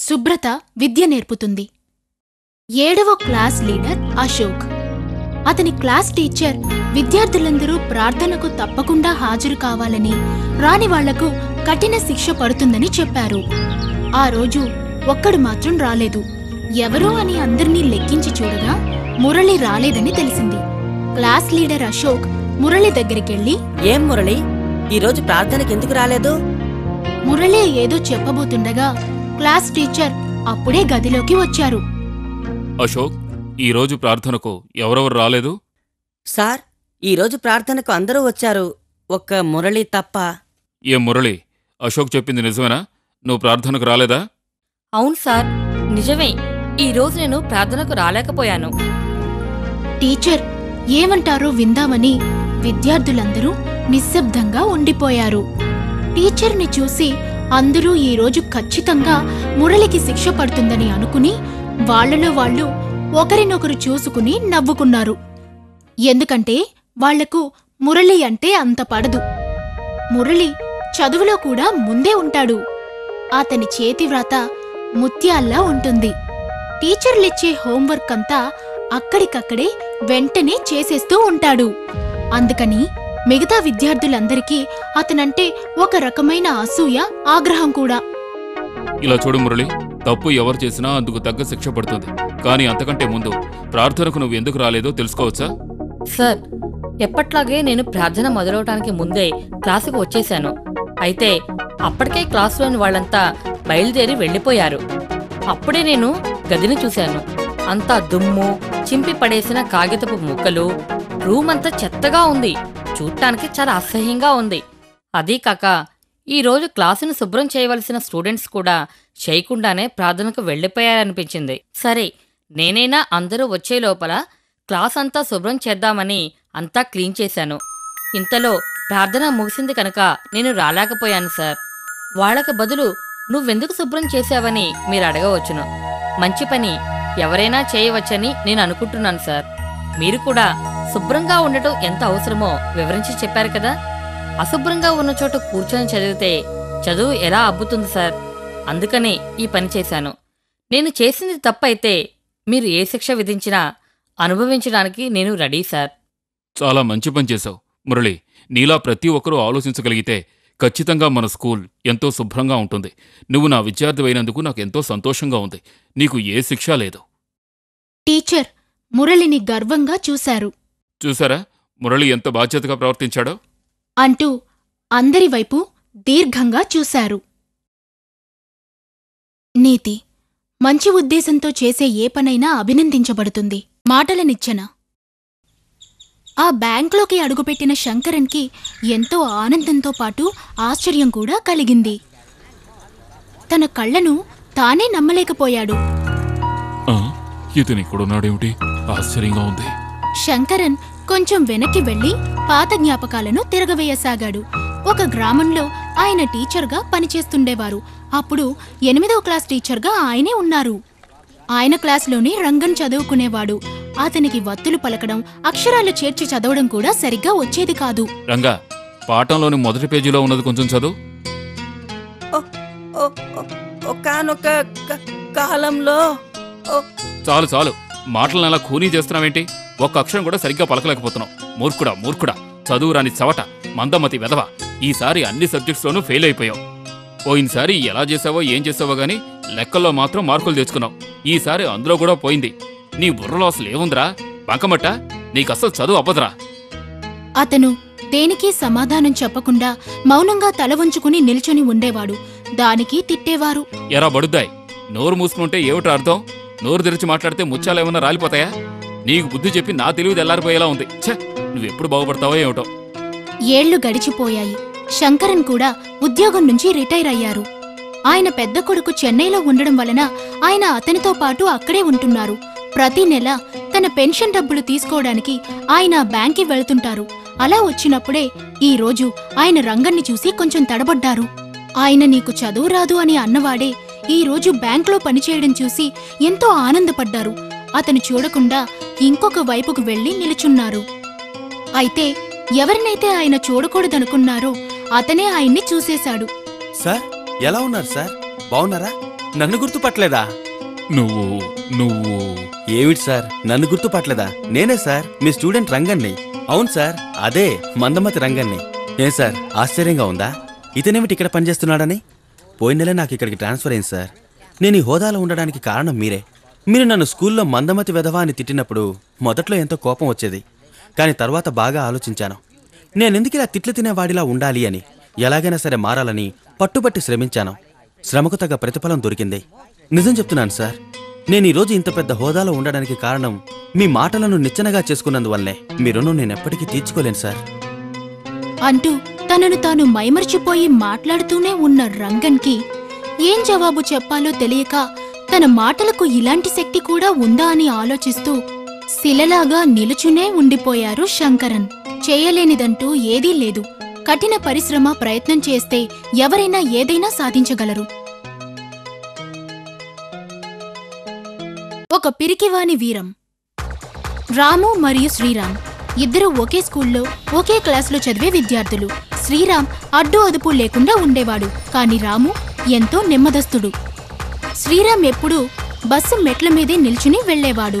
శుభ్రత విద్య నేర్పుతుంది ఏడవ క్లాస్ లీడర్ అశోక్ అతని క్లాస్ టీచర్ విద్యార్థులందరూ ప్రార్థనకు తప్పకుండా హాజరు కావాలని రాని వాళ్లకు కఠిన శిక్ష పడుతుందని చెప్పారు ఆ రోజు ఒక్కడు మాత్రం రాలేదు ఎవరో అని అందర్నీ లెక్కించి చూడగా మురళి రాలేదని తెలిసింది క్లాస్ లీడర్ అశోక్ మురళి దగ్గరికెళ్ళి ఏం మురళి ఈరోజు ప్రార్థనకి ఎందుకు రాలేదు మురళి ఏదో చెప్పబోతుండగా క్లాస్ టీచర్ అప్పుడే గదిలోకి వచ్చారు అశోక్ ఈరోజు ప్రార్థనకు ఎవరెవరు రాలేదు సార్ ఈరోజు ప్రార్థనకు అందరూ వచ్చారు ఒక్క మురళి తప్ప ఏ మురళి అశోక్ చెప్పింది నిజమేనా నువ్వు ప్రార్థనకు రాలేదా అవును సార్ నిజమే ఈ రోజు నేను ప్రార్థనకు రాలేకపోయాను టీచర్ ఏమంటారో విందామని విద్యార్థులందరూ నిశ్శబ్దంగా ఉండిపోయారు టీచర్ని చూసి అందరూ ఈరోజు ఖచ్చితంగా మురళికి శిక్ష పడుతుందని అనుకుని వాళ్ళలో వాళ్ళు ఒకరినొకరు చూసుకుని నవ్వుకున్నారు ఎందుకంటే వాళ్లకు మురళి అంటే అంత పడదు మురళి చదువులో కూడా ముందే ఉంటాడు అతని చేతివ్రాత ముత్యాల్లా ఉంటుంది టీచర్లిచ్చే హోంవర్క్ అంతా అక్కడికక్కడే వెంటనే చేసేస్తూ ఉంటాడు అందుకని మిగతా విద్యార్థులందరికీ అతనంటే ఒక రకమైన అసూయ ఆగ్రహం కూడా ఇలా చూడు మురళి తప్పు ఎవరు చేసినా అందుకు తగ్గ శిక్ష పడుతుంది కానీ అంతకంటే ముందు ప్రార్థనకు నువ్వు ఎందుకు రాలేదో తెలుసుకోవచ్చా సార్ ఎప్పట్లాగే నేను ప్రార్థన మొదలవటానికి ముందే క్లాసుకు వచ్చేశాను అయితే అప్పటికే క్లాసులోని వాళ్ళంతా బయలుదేరి వెళ్ళిపోయారు అప్పుడే నేను గదిని చూశాను అంతా దుమ్ము చింపి పడేసిన కాగితపు ముక్కలు రూమ్ అంతా చెత్తగా ఉంది చూడటానికి చాలా అసహ్యంగా ఉంది అదీ కాక ఈ రోజు క్లాసును శుభ్రం చేయవలసిన స్టూడెంట్స్ కూడా చేయకుండానే ప్రార్థనకు వెళ్ళిపోయారనిపించింది సరే నేనైనా అందరూ వచ్చే లోపల క్లాస్ అంతా శుభ్రం చేద్దామని అంతా క్లీన్ చేశాను ఇంతలో ప్రార్థన ముగిసింది కనుక నేను రాలేకపోయాను సార్ వాళ్ళకి బదులు నువ్వెందుకు శుభ్రం చేశావని మీరు అడగవచ్చును మంచి పని ఎవరైనా చేయవచ్చని నేను అనుకుంటున్నాను సార్ మీరు కూడా శుభ్రంగా ఉండటం ఎంత అవసరమో వివరించి చెప్పారు కదా అశుభ్రంగా ఉన్న చోట కూర్చొని చదివితే చదువు ఎలా అబ్బుతుంది సార్ అందుకనే ఈ పని చేశాను నేను చేసింది తప్పైతే మీరు ఏ శిక్ష విధించినా అనుభవించడానికి నేను రెడీ సార్ చాలా మంచి పని చేశావు మురళి నీలా ప్రతి ఒక్కరూ ఆలోచించగలిగితే ఖచ్చితంగా మన స్కూల్ ఎంతో శుభ్రంగా ఉంటుంది నువ్వు నా విద్యార్థి అయినందుకు నాకు ఎంతో సంతోషంగా ఉంది నీకు ఏ శిక్ష లేదు టీచర్ మురళిని గర్వంగా చూశారు చూసారా మురళి ఎంత బాధ్యతగా ప్రవర్తించాడో అంటూ అందరి వైపు దీర్ఘంగా చూశారు నీతి మంచి ఉద్దేశంతో చేసే ఏ పనైనా అభినందించబడుతుంది మాటలనిచ్చన ఆ బ్యాంక్లోకి అడుగుపెట్టిన శంకరన్కి ఎంతో ఆనందంతో పాటు ఆశ్చర్యం కూడా కలిగింది తన కళ్ళను తానే నమ్మలేకపోయాడు ఆ, ఇతను ఇక్కడున్నాడేమిటి ఆశ్చర్యంగా ఉంది శంకరన్ కొంచెం వెనక్కి వెళ్లి పాత జ్ఞాపకాలను తిరగవేయసాగాడు ఒక గ్రామంలో ఆయన టీచర్గా పనిచేస్తుండేవారు అప్పుడు ఎనిమిదో క్లాస్ టీచర్గా ఆయనే ఉన్నారు ఆయన క్లాస్లోనే రంగన్ చదువుకునేవాడు అతనికి వత్తులు పలకడం అక్షరాలు చేర్చి చదవడం కూడా సరిగ్గా వచ్చేది కాదు రంగా పాఠంలోని మొదటి పేజీలో ఉన్నది కొంచెం చదువు ఒకనొక కాలంలో ఓ, చాలు చాలు మాటలను అలా ఖూనీ చేస్తున్నావేంటి ఒక్క అక్షరం కూడా సరిగ్గా పలకలేకపోతున్నావు మూర్ఖుడా మూర్ఖుడా చదువు రాని చవట మందమతి వెధవ ఈసారి అన్ని సబ్జెక్ట్స్లోనూ ఫెయిల్ అయిపోయావు పోయినసారి ఎలా చేసావో ఏం చేసావో గానీ లెక్కల్లో మాత్రం మార్కులు తెచ్చుకున్నావు ఈసారి అందులో కూడా పోయింది నీ బుర్రలో అసలు ఏముందిరా బంకమట్ట నీకస్సలు చదువు అవ్వదురా అతను దేనికి సమాధానం చెప్పకుండా మౌనంగా తల వంచుకుని నిల్చొని ఉండేవాడు దానికి తిట్టేవారు ఎరా బడుద్దాయ్ నోరు మూసుకుంటే ఏమిటో అర్థం నోరు తెరిచి మాట్లాడితే ముత్యాలేమన్నా రాలిపోతాయా నీకు బుద్ధి చెప్పి నా తెలివి తెల్లారిపోయేలా ఉంది ఛే నువ్వెప్పుడు బాగుపడతావో ఏమిటో ఏళ్లు గడిచిపోయాయి శంకరన్ కూడా ఉద్యోగం నుంచి రిటైర్ అయ్యారు ఆయన పెద్ద కొడుకు చెన్నైలో ఉండడం వలన ఆయన అతనితో పాటు అక్కడే ఉంటున్నారు ప్రతి నెల తన పెన్షన్ డబ్బులు తీసుకోవడానికి ఆయన ఆ బ్యాంక్కి వెళ్తుంటారు అలా వచ్చినప్పుడే ఈ రోజు ఆయన రంగన్ని చూసి కొంచెం తడబడ్డారు ఆయన నీకు చదువు రాదు అని అన్నవాడే ఈ రోజు బ్యాంక్లో పనిచేయడం చూసి ఎంతో ఆనందపడ్డారు అతను చూడకుండా ఇంకొక వైపుకు వెళ్లి నిలుచున్నారు అయితే ఎవరినైతే ఆయన చూడకూడదనుకున్నారో అతనే ఆయన్ని చూసేశాడు సార్ ఎలా ఉన్నారు సార్ బాగున్నారా నన్ను గుర్తుపట్టలేదా నువ్వు నువ్వు ఏమిటి సార్ నన్ను గుర్తుపట్టలేదా నేనే సార్ మీ స్టూడెంట్ రంగన్ని అవును సార్ అదే మందమతి రంగన్ని ఏం సార్ ఆశ్చర్యంగా ఉందా ఇతనేమిటి ఇక్కడ పనిచేస్తున్నాడని పోయిన నెల నాకు ఇక్కడికి ట్రాన్స్ఫర్ అయింది సార్ నేను ఈ హోదాలో ఉండడానికి కారణం మీరే మీరు నన్ను స్కూల్లో మందమతి వెధవా అని తిట్టినప్పుడు మొదట్లో ఎంతో కోపం వచ్చేది కానీ తర్వాత బాగా ఆలోచించాను నేనెందుకు ఇలా తిట్లు తినేవాడిలా ఉండాలి అని ఎలాగైనా సరే మారాలని పట్టుబట్టి శ్రమించాను శ్రమకు తగ్గ ప్రతిఫలం దొరికింది నిజం చెప్తున్నాను సార్ నేను ఈరోజు ఇంత పెద్ద హోదాలో ఉండడానికి కారణం మీ మాటలను నిచ్చెనగా చేసుకున్నందువల్లే మీ రుణం నేను ఎప్పటికీ తీర్చుకోలేను సార్ అంటూ తనను తాను మైమర్చిపోయి మాట్లాడుతూనే ఉన్న రంగన్కి ఏం జవాబు చెప్పాలో తెలియక తన మాటలకు ఇలాంటి శక్తి కూడా ఉందా అని ఆలోచిస్తూ శిలలాగా నిలుచునే ఉండిపోయారు శంకరన్ చేయలేనిదంటూ ఏదీ లేదు కఠిన పరిశ్రమ ప్రయత్నం చేస్తే ఎవరైనా ఏదైనా సాధించగలరు ఒక పిరికివాని వీరం రాము మరియు శ్రీరామ్ ఇద్దరూ ఒకే స్కూల్లో ఒకే క్లాసులో చదివే విద్యార్థులు శ్రీరామ్ అడ్డు అదుపు లేకుండా ఉండేవాడు కాని రాము ఎంతో నెమ్మదస్తుడు శ్రీరామ్ ఎప్పుడూ బస్సు మెట్ల మీదే నిల్చుని వెళ్ళేవాడు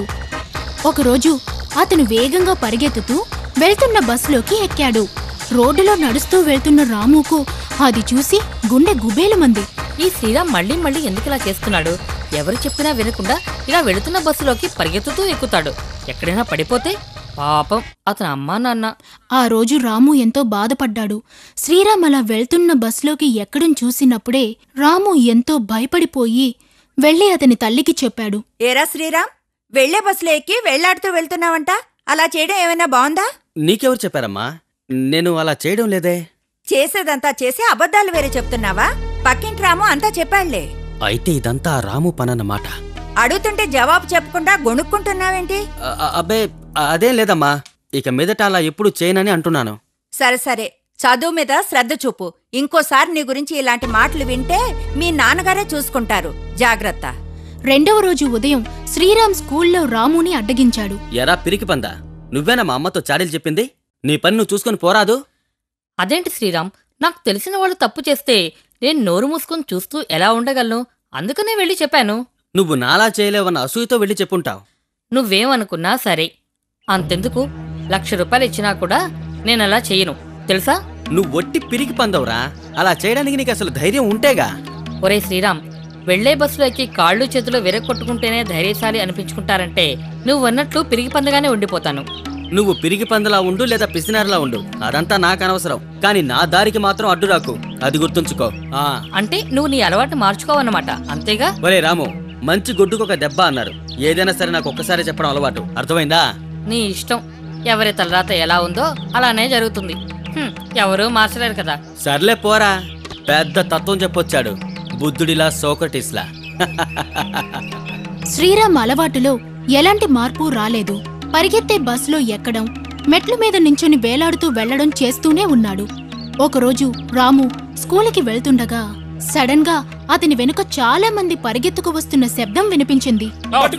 ఒకరోజు అతను వేగంగా పరిగెత్తుతూ వెళ్తున్న బస్సులోకి ఎక్కాడు రోడ్డులో నడుస్తూ వెళ్తున్న రాముకు అది చూసి గుండె గుబేలుమంది ఈ శ్రీరామ్ మళ్ళీ మళ్ళీ ఎందుకు ఇలా చేస్తున్నాడు ఎవరు చెప్పినా వినకుండా ఇలా వెళుతున్న బస్సులోకి పరిగెత్తుతూ ఎక్కుతాడు ఎక్కడైనా పడిపోతే పాపం అతని అమ్మా నాన్న ఆ రోజు రాము ఎంతో బాధపడ్డాడు శ్రీరామ్ అలా వెళ్తున్న బస్లోకి ఎక్కడం చూసినప్పుడే రాము ఎంతో భయపడిపోయి వెళ్ళి అతని తల్లికి చెప్పాడు ఏరా శ్రీరామ్ వెళ్లే బస్సులో ఎక్కి వెళ్లాడుతూ వెళ్తున్నావంట అలా చేయడం ఏమైనా బాగుందా నీకెవరు చెప్పారమ్మా నేను అలా చేయడం లేదే చేసేదంతా చేసి అబద్ధాలు వేరే చెప్తున్నావా పక్కింటి రాము అంతా చెప్పాళ్లే అయితే ఇదంతా ఆ రాము పనన్నమాట అడుగుతుంటే జవాబు చెప్పకుండా గొణుక్కుంటున్నావేంటి అ- అ- అబ్బే అదేం లేదమ్మా ఇక మీదట అలా ఎప్పుడు చేయనని అంటున్నాను సరే సరే చదువు మీద శ్రద్ధ చూపు ఇంకోసారి నీ గురించి ఇలాంటి మాటలు వింటే మీ నాన్నగారే చూసుకుంటారు జాగ్రత్త రెండవ రోజు ఉదయం శ్రీరామ్ స్కూల్లో రాముని అడ్డగించాడు ఎరా పిరికి పందా నువ్వేనా మా అమ్మతో చాడీలు చెప్పింది నీ పని నువ్వు చూసుకొని పోరాదు అదేంటి శ్రీరామ్ నాకు తెలిసిన వాళ్ళు తప్పు చేస్తే నేను నోరు మూసుకొని చూస్తూ ఎలా ఉండగలను అందుకనే వెళ్ళి చెప్పాను నువ్వు నాలా చేయలేవన్న అసూయతో వెళ్ళి చెప్పుంటావు నువ్వేమనుకున్నా సరే అంతెందుకు లక్ష రూపాయలు ఇచ్చినా కూడా నేనలా చెయ్యను తెలుసా నువ్వు ఒట్టి పిరికి పందవురా అలా చేయడానికి నీకు అసలు ధైర్యం ఉంటేగా ఒరే శ్రీరామ్ వెళ్లే బస్సులో ఎక్కి కాళ్ళు చేతులు విరగొట్టుకుంటేనే ధైర్యశాలి అనిపించుకుంటారంటే నువ్వు అన్నట్లు పిరిగి పందగానే ఉండిపోతాను నువ్వు పిరికి పందలా ఉండు లేదా పిసినారులా ఉండు అదంతా నాకు అనవసరం కానీ నా దారికి మాత్రం అడ్డు రాకు అది గుర్తుంచుకో ఆ అంటే నువ్వు నీ అలవాటు మార్చుకోవన్నమాట అంతేగా ఒరే రాము మంచి గొడ్డుకు ఒక దెబ్బ అన్నారు ఏదైనా సరే నాకు ఒక్కసారి చెప్పడం అలవాటు అర్థమైందా నీ ఇష్టం ఎవరి తలరాత ఎలా ఉందో అలానే జరుగుతుంది హ్మ్, ఎవరూ మార్చలేరు కదా సర్లే పోరా పెద్ద తత్వం చెప్పొచ్చాడు బుద్ధుడిలా సోక్రటీస్లా శ్రీరామ్ అలవాటులో ఎలాంటి మార్పు రాలేదు పరిగెత్తే బస్సులో ఎక్కడం మెట్ల మీద నించుని వేలాడుతూ వెళ్లడం చేస్తూనే ఉన్నాడు ఒకరోజు రాము స్కూలుకి వెళ్తుండగా సడన్ గా అతని వెనుక చాలా మంది పరిగెత్తుకు వస్తున్న శబ్దం వినిపించింది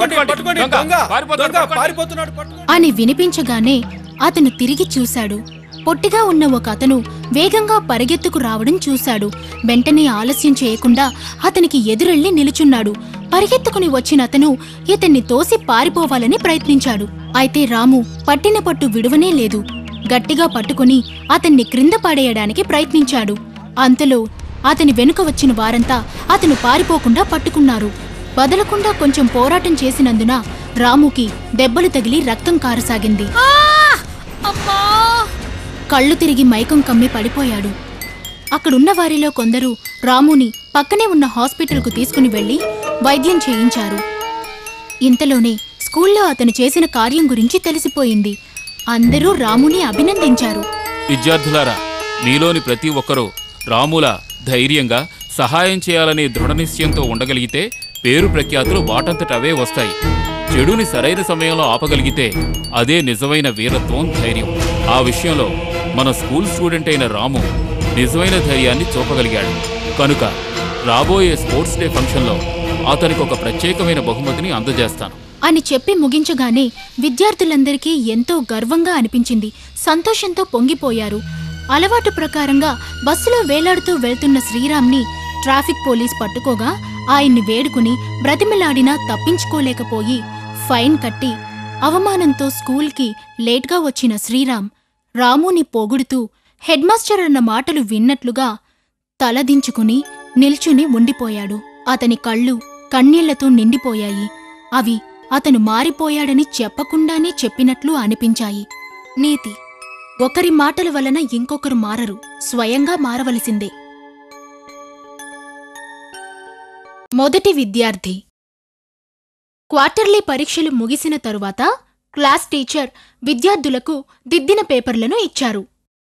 అని వినిపించగానే అతను తిరిగి చూశాడు పొట్టిగా ఉన్న ఒక అతను వేగంగా పరిగెత్తుకు రావడం చూశాడు వెంటనే ఆలస్యం చేయకుండా అతనికి ఎదురెళ్లి నిలుచున్నాడు పరిగెత్తుకుని వచ్చిన అతను ఇతన్ని తోసి పారిపోవాలని ప్రయత్నించాడు అయితే రాము పట్టిన పట్టు విడువనే లేదు గట్టిగా పట్టుకుని అతన్ని క్రింద పడేయడానికి ప్రయత్నించాడు అంతలో అతని వెనుక వచ్చిన వారంతా అతను పారిపోకుండా పట్టుకున్నారు వదలకుండా కొంచెం పోరాటం చేసినందున రాముకి దెబ్బలు తగిలి రక్తం కారసాగింది కళ్ళు తిరిగి మైకం కమ్మి పడిపోయాడు అక్కడున్న వారిలో కొందరు రాముని పక్కనే ఉన్న హాస్పిటల్కు తీసుకుని వెళ్లి వైద్యం చేయించారు ఇంతలోనే స్కూల్లో అతను చేసిన కార్యం గురించి తెలిసిపోయింది అందరూ రాముని అభినందించారు విద్యార్థులారా మీలోని ప్రతి ఒక్కరూ రాముల ధైర్యంగా సహాయం చేయాలనే దృఢ నిశ్చయంతో ఉండగలిగితే పేరు ప్రఖ్యాతులు వాటంతట అవే వస్తాయి చెడుని సరైన సమయంలో ఆపగలిగితే అదే నిజమైన వీరత్వం ధైర్యం ఆ విషయంలో మన స్కూల్ స్టూడెంట్ అయిన రాము నిజమైన ధైర్యాన్ని చూపగలిగాడు కనుక రాబోయే స్పోర్ట్స్ డే ఫంక్షన్లో అతనికి ఒక ప్రత్యేకమైన బహుమతిని అందజేస్తాను అని చెప్పి ముగించగానే విద్యార్థులందరికీ ఎంతో గర్వంగా అనిపించింది సంతోషంతో పొంగిపోయారు అలవాటు ప్రకారంగా బస్సులో వేలాడుతూ వెళ్తున్న శ్రీరామ్ని ట్రాఫిక్ పోలీస్ పట్టుకోగా ఆయన్ని వేడుకుని బ్రతిమిలాడినా తప్పించుకోలేకపోయి ఫైన్ కట్టి అవమానంతో స్కూల్కి లేట్గా వచ్చిన శ్రీరామ్ రాముని పొగుడుతూ హెడ్మాస్టర్ అన్న మాటలు విన్నట్లుగా తలదించుకుని నిల్చుని ఉండిపోయాడు అతని కళ్ళు కన్నీళ్లతో నిండిపోయాయి అవి అతను మారిపోయాడని చెప్పకుండానే చెప్పినట్లు అనిపించాయి నీతి ఒకరి మాటల వలన ఇంకొకరు మారరు స్వయంగా మారవలసిందే మొదటి విద్యార్థి క్వార్టర్లీ పరీక్షలు ముగిసిన తరువాత క్లాస్ టీచర్ విద్యార్థులకు దిద్దిన పేపర్లను ఇచ్చారు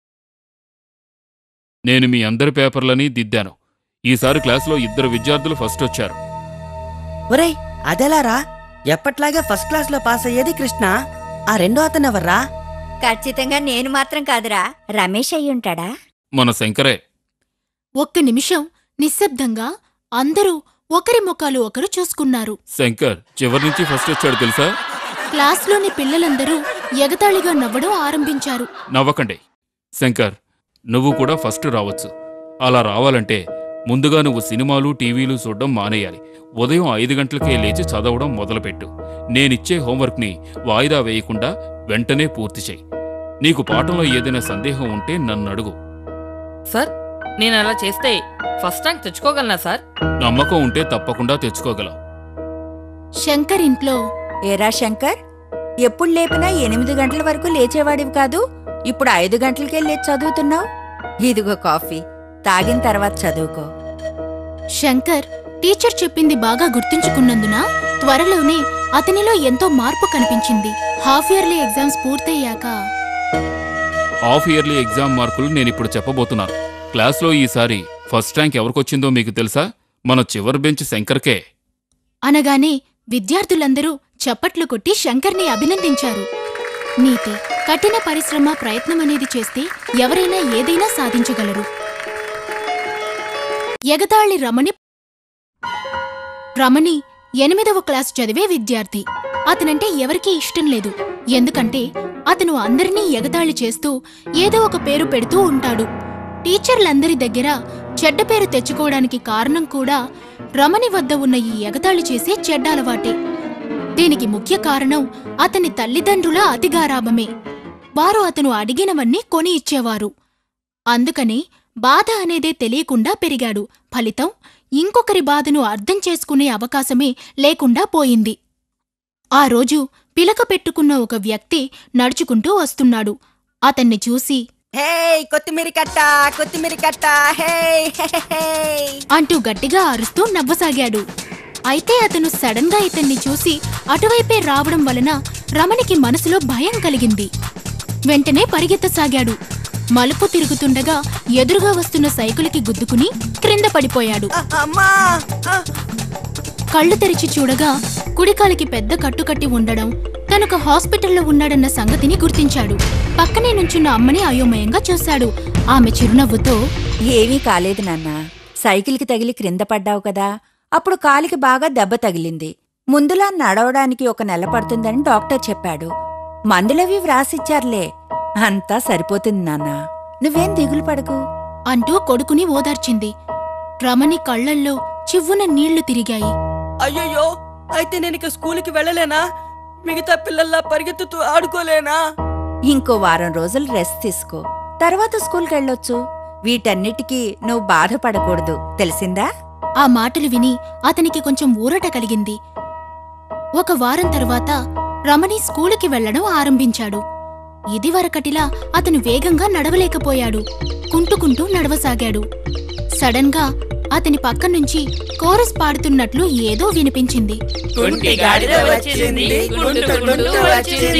నేను మీ అందరి పేపర్లని దిద్దాను ఈసారి క్లాసులో ఇద్దరు విద్యార్థులు ఫస్ట్ వచ్చారు ఒరేయ్ అదెలారా ఎప్పట్లాగే ఫస్ట్ క్లాస్ లో పాస్ అయ్యేది కృష్ణ ఆ రెండో అతను ఎవర్రా ఖచ్చితంగా నేను మాత్రం కాదురా రమేష్ అయ్యుంటాడా మన శంకరే ఒక్క నిమిషం నిశ్శబ్దంగా అందరూ ఒకరి ముఖాలు ఒకరు చూసుకున్నారు శంకర్ చివరి నుంచి ఫస్ట్ వచ్చాడు తెలుసా క్లాస్లోని పిల్లలందరూ ఎగతాళిగా నవ్వడం ఆరంభించారు నవ్వకండి శంకర్ నువ్వు కూడా ఫస్ట్ రావచ్చు అలా రావాలంటే ముందుగా నువ్వు సినిమాలు టీవీలు చూడడం మానేయాలి ఉదయం ఐదు గంటలకే లేచి చదవడం మొదలుపెట్టు నేనిచ్చే హోంవర్క్ని వాయిదా వేయకుండా వెంటనే పూర్తి చెయ్యి నీకు పాఠంలో ఏదైనా సందేహం ఉంటే నన్ను అడుగు సార్ నేను అలా చేస్తే ఫస్ట్ ర్యాంక్ తెచ్చుకోగలనా సార్ నమ్మకం ఉంటే తప్పకుండా తెచ్చుకోగలవు శంకర్ ఇంట్లో ఏరా శంకర్ ఎప్పుడు లేపినా ఎనిమిది గంటల వరకు లేచేవాడివి కాదు ఇప్పుడు ఐదు గంటలకే లేచి చదువుతున్నావు ఇదిగో కాఫీ తాగిన తర్వాత చదువుకో శంకర్ టీచర్ చెప్పింది బాగా గుర్తుంచుకున్నందున త్వరలోనే అతనిలో ఎంతో మార్పు కనిపించింది హాఫ్ ఇయర్లీ ఎగ్జామ్స్ పూర్తయ్యాక హాఫ్ ఇయర్లీ ఎగ్జామ్ మార్కులు నేనిప్పుడు చెప్పబోతున్నాను క్లాస్లో ఈసారి ఫస్ట్ ర్యాంక్ ఎవరికొచ్చిందో మీకు తెలుసా మన చివరి బెంచ్ శంకర్కే అనగానే విద్యార్థులందరూ చప్పట్లు కొట్టి శంకర్ని అభినందించారు నీతి కఠిన పరిశ్రమ ప్రయత్నం అనేది చేస్తే ఎవరైనా ఏదైనా సాధించగలరు ఎగతాళి రమణి రమణి ఎనిమిదవ క్లాస్ చదివే విద్యార్థి అతనంటే ఎవరికీ ఇష్టం లేదు ఎందుకంటే అతను అందరినీ ఎగతాళి చేస్తూ ఏదో ఒక పేరు పెడుతూ ఉంటాడు టీచర్లందరి దగ్గర చెడ్డ పేరు తెచ్చుకోవడానికి కారణం కూడా రమణి వద్ద ఉన్న ఈ ఎగతాళి చేసే చెడ్డ అలవాటే దీనికి ముఖ్య కారణం అతని తల్లిదండ్రుల అతిగారాభమే వారు అతను అడిగినవన్నీ కొని ఇచ్చేవారు అందుకని బాధ అనేదే తెలియకుండా పెరిగాడు ఫలితం ఇంకొకరి బాధను అర్థం చేసుకునే అవకాశమే లేకుండా పోయింది ఆ రోజు పిలక పెట్టుకున్న ఒక వ్యక్తి నడుచుకుంటూ వస్తున్నాడు అతన్ని చూసి హే కొత్తిమీర కట్ట కొత్తిమీర కట్ట హే హే, హే, హే. అంటూ గట్టిగా అరుస్తూ నవ్వసాగాడు అయితే అతను సడన్ గా ఇతన్ని చూసి అటువైపే రావడం వలన రమణికి మనసులో భయం కలిగింది వెంటనే పరిగెత్తసాగాడు మలుపు తిరుగుతుండగా ఎదురుగా వస్తున్న సైకిల్కి గుద్దుకుని క్రింద పడిపోయాడు ఆ, అమ్మా ఆ. కళ్ళు తెరిచి చూడగా కుడికాలికి పెద్ద కట్టుకట్టి ఉండడం తనొక హాస్పిటల్లో ఉన్నాడన్న సంగతిని గుర్తించాడు పక్కనే నుంచున్న అమ్మని అయోమయంగా చూశాడు ఆమె చిరునవ్వుతో ఏమీ కాలేదు నాన్న సైకిల్కి తగిలి క్రింద పడ్డావు కదా అప్పుడు కాలికి బాగా దెబ్బ తగిలింది ముందులా నడవడానికి ఒక నెల పడుతుందని డాక్టర్ చెప్పాడు మందులవి వ్రాసిచ్చారులే అంతా సరిపోతుంది నాన్న నువ్వేం దిగులు పడకు అంటూ కొడుకుని ఓదార్చింది రమణి కళ్ళల్లో చివ్వున నీళ్లు తిరిగాయి అయ్యయ్యో అయితే నేను ఇక స్కూల్కి వెళ్ళలేనా మిగతా పిల్లల్లా పరిగెత్తుతూ ఆడుకోలేనా ఇంకో వారం రోజులు రెస్ట్ తీసుకో తర్వాత స్కూల్కి వెళ్ళొచ్చు వీటన్నిటికీ నువ్వు బాధపడకూడదు తెలిసిందా ఆ మాటలు విని అతనికి కొంచెం ఊరట కలిగింది ఒక వారం తరువాత రమణి స్కూలుకి వెళ్లడం ఆరంభించాడు ఇదివరకటిలా అతను వేగంగా నడవలేకపోయాడు కుంటుకుంటూ నడవసాగాడు సడన్ గా అతని పక్క నుంచి కోరస్ పాడుతున్నట్లు ఏదో వినిపించింది కుంటి గాడిద వచ్చింది కుంటుకుంటూ వచ్చింది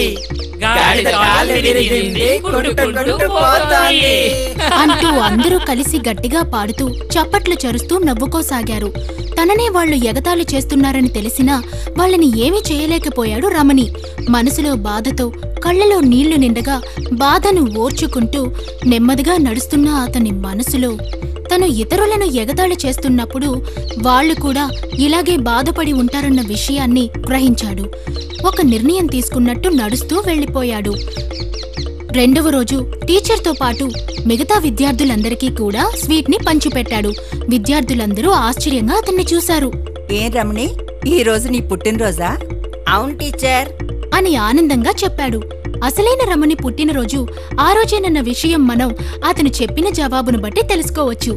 గాడిద కాలు విరిగింది కుంటుకుంటూ పోతోంది అంటూ అందరూ కలిసి గట్టిగా పాడుతూ చప్పట్లు చరుస్తూ నవ్వుకోసాగారు తననే వాళ్ళు ఎగతాళి చేస్తున్నారని తెలిసినా వాళ్ళని ఏమీ చేయలేకపోయాడు రమణి మనసులో బాధతో కళ్ళలో నీళ్లు నిండగా బాధను ఓర్చుకుంటూ నెమ్మదిగా నడుస్తున్న అతని మనసులో తను ఇతరులను ఎగతాళి చేస్తున్నప్పుడు వాళ్ళు కూడా ఇలాగే బాధపడి ఉంటారన్న విషయాన్ని గ్రహించాడు ఒక నిర్ణయం తీసుకున్నట్టు నడుస్తూ వెళ్ళిపోయాడు రెండవ రోజు టీచర్ రమణితో పాటు మిగతా విద్యార్థులందరికీ కూడా స్వీట్ ని పంచిపెట్టాడు విద్యార్థులందరూ ఆశ్చర్యంగా అతన్ని చూశారు ఏం రమణి ఈ రోజు నీ పుట్టినరోజా అవును టీచర్ అని ఆనందంగా చెప్పాడు అసలైన రమణి పుట్టినరోజు ఆ రోజేనన్న విషయం మనం అతను చెప్పిన జవాబును బట్టి తెలుసుకోవచ్చు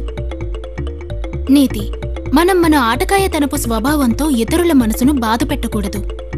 నీతి మనం మన ఆటకాయతనపు స్వభావంతో ఇతరుల మనసును బాధ పెట్టకూడదు